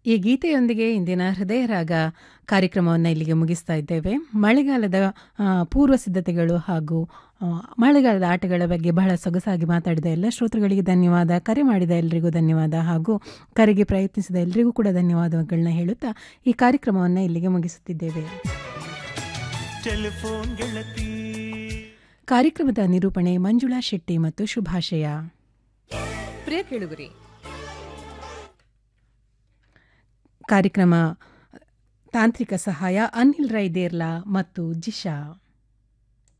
ಈ ಗೀತೆಯೊಂದಿಗೆ ಇಂದಿನ ಹೃದಯ ರಾಗ ಕಾರ್ಯಕ್ರಮವನ್ನು ಇಲ್ಲಿಗೆ ಮುಗಿಸ್ತಾ ಇದ್ದೇವೆ ಮಳೆಗಾಲದ ಆ, ಪೂರ್ವ ಸಿದ್ಧತೆಗಳು ಹಾಗೂ ಆ, ಮಳೆಗಾಲದ ಆಟಗಳ ಬಗ್ಗೆ ಬಹಳ ಸೊಗಸಾಗಿ ಮಾತಾಡಿದ ಎಲ್ಲ ಶ್ರೋತೃಗಳಿಗೆ ಧನ್ಯವಾದ ಕರೆ ಮಾಡಿದ ಎಲ್ಲರಿಗೂ ಧನ್ಯವಾದ ಹಾಗೂ ಕರೆಗೆ ಪ್ರಯತ್ನಿಸಿದ ಎಲ್ಲರಿಗೂ ಕೂಡ ಧನ್ಯವಾದಗಳನ್ನ ಹೇಳುತ್ತಾ ಈ ಕಾರ್ಯಕ್ರಮವನ್ನು ಇಲ್ಲಿಗೆ ಮುಗಿಸುತ್ತಿದ್ದೇವೆ ಟೆಲಿಫೋನ್ ಗೆಳತಿ ಕಾರ್ಯಕ್ರಮದ ನಿರೂಪಣೆ ಮಂಜುಳಾ ಶೆಟ್ಟಿ ಮತ್ತು ಶುಭಾಶಯ ಪ್ರಿಯ ಕೇಳುಗರಿ ಕಾರ್ಯಕ್ರಮ ತಾಂತ್ರಿಕ ಸಹಾಯ ಅನಿಲ್ ರೈದೇರ್ಲಾ ಮತ್ತು ಜಿಶಾ